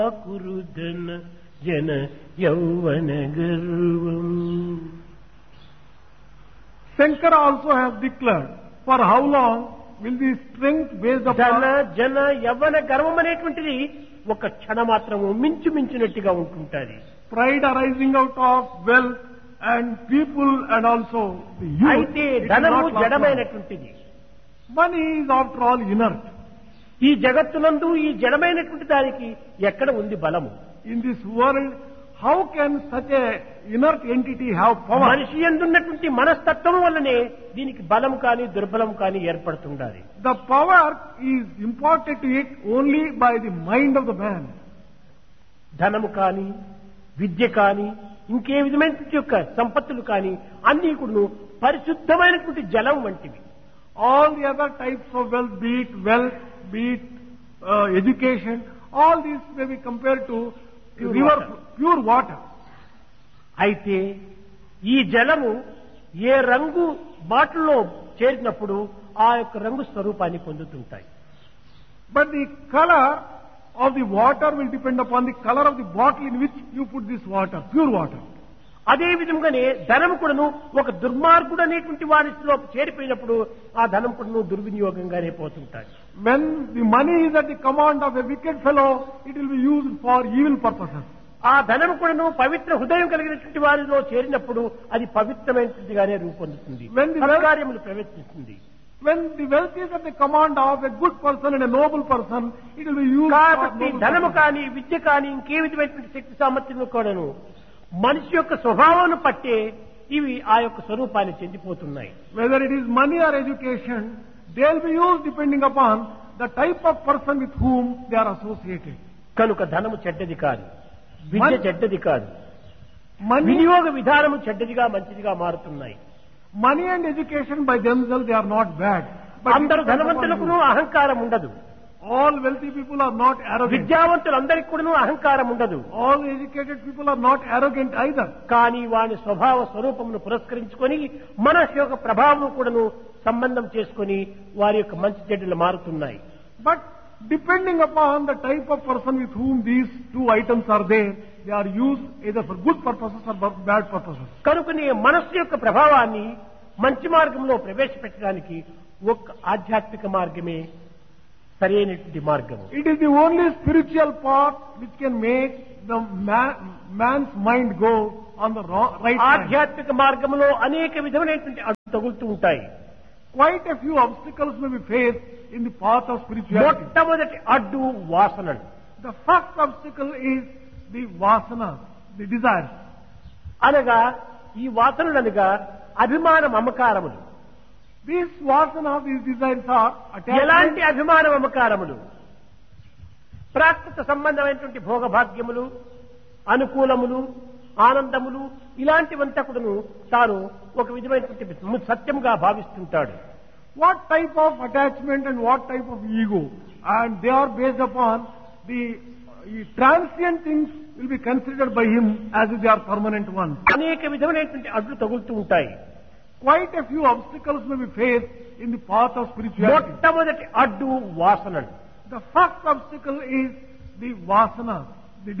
కురుదన జన యౌవన గర్వం Shankara also has declared for how long will the strength based ధన upon జన యవ్వన గర్వం అనేటువంటిది ఒక క్షణ మాత్రము మించు మించినట్టుగా ఉంటుంటది pride arising out of wealth and people and also the youth. అయితే It will ధనము not last long. జడమైనటువంటిది Money is after all inert. ఈ జగత్తునందు ఈ జడమైనటువంటి దానికి ఎక్కడ ఉంది బలము In this world, how can such a inert entity have power? మనిషి ఎందున్నటువంటి మనస్తత్వం వల్లనే దీనికి బలం కానీ దుర్బలం కానీ ఏర్పడుతుండాలి The power is imparted to it only by the mind of the man. ధనము కానీ విద్య కానీ ఇంకే విధమైనటువంటి యొక్క సంపత్తులు కానీ అన్ని కూడా పరిశుద్ధమైనటువంటి జలం వంటివి All the other types of wealth, be it wealth, be it uh, education, all these may be compared to Pure river, water. pure water. అయితే ఈ జలము ఏ రంగు బాటిల్లో చేరినప్పుడు ఆ యొక్క రంగు స్వరూపాన్ని పొందుతుంటాయి But the color of the water will depend upon the color of the bottle in which you put this water, pure water. అదే విధంగానే ధనం కూడాను ఒక దుర్మార్గుడు అనేటువంటి వారిలో చేరిపోయినప్పుడు ఆ ధనం కూడాను దుర్వినియోగంగానే పోతుంటాయి When the money is at the command of a wicked fellow, it will be used for evil purposes. ఆ ధనం కూడాను పవిత్ర హృదయం కలిగినటువంటి వారిలో చేరినప్పుడు అది పవిత్రమైనదిగానే రూపొందుతుంది When the wealth- సత్కార్యములు ప్రవేశిస్తుంది When the wealth is at the command of a good person and a noble person, it will be used for కాబట్టి noble ధనము purposes. కానీ విద్య కానీ ఇంకే విధమైనటువంటి శక్తి సామర్థ్యము కూడాను మనిషి యొక్క స్వభావాన్ని పట్టే ఇవి ఆ యొక్క స్వరూపాన్ని చెందిపోతున్నాయి Whether it is money or education, they will be used depending upon the type of person with whom they are associated. కనుక ధనము చెడ్డది కాదు విద్య మన- చెడ్డది కాదు Money, వినియోగ విధానము చెడ్డదిగా మంచిదిగా మారుతున్నాయి money and education by themselves, they are not bad. But it అందరు depends upon ధనవంతులకు you. అహంకారం ఉండదు All wealthy people are not arrogant. విద్యావంతులందరికీ కూడా అహంకారం ఉండదు All educated people are not arrogant either. కానీ వాని స్వభావ స్వరూపమును పురస్కరించుకొని మన యొక్క ప్రభావం కూడాను సంబంధం చేసుకొని వారి యొక్క మంచి చెడ్డలు మారుతున్నాయి But depending upon the type of person with whom these two items are there, they are used either for good purposes or for bad purposes. కనుకనే మనస్సు యొక్క ప్రభావాన్ని మంచి మార్గంలో ప్రవేశపెట్టడానికి ఒక్క ఆధ్యాత్మిక మార్గమే సరైనటువంటి మార్గము It is the only spiritual path which can make the man, man's mind go on the wrong, right track. ఆధ్యాత్మిక మార్గంలో అనేక విధమైనటువంటి అడ్డు తగులుతూ ఉంటాయి Quite a few obstacles may be faced in the path of spirituality. మొట్టమొదటి అడ్డు వాసనలు The first obstacle is the vasana, the desires. అనగా ఈ వాసనలు అనగా అభిమాన మమకారములు These vasana, these desires are ఎలాంటి attachment, అభిమాన మమకారములు ప్రాకృత సంబంధమైనటువంటి భోగభాగ్యములు అనుకూలములు ఆనందములు ఇలాంటివంతా కూడాను తాను ఒక విధమైనటువంటి సత్యముగా భావిస్తుంటాడు what type of attachment and what type of ego. And they are based upon the uh, transient things will be considered by him as if they are permanent ones. అనేక విధమైనటువంటి అడ్లు తగులుతూ ఉంటాయి Quite a few obstacles may be faced in the path of spirituality. మొట్టమొదటి అడ్డు వాసనలు The first obstacle is the vasana,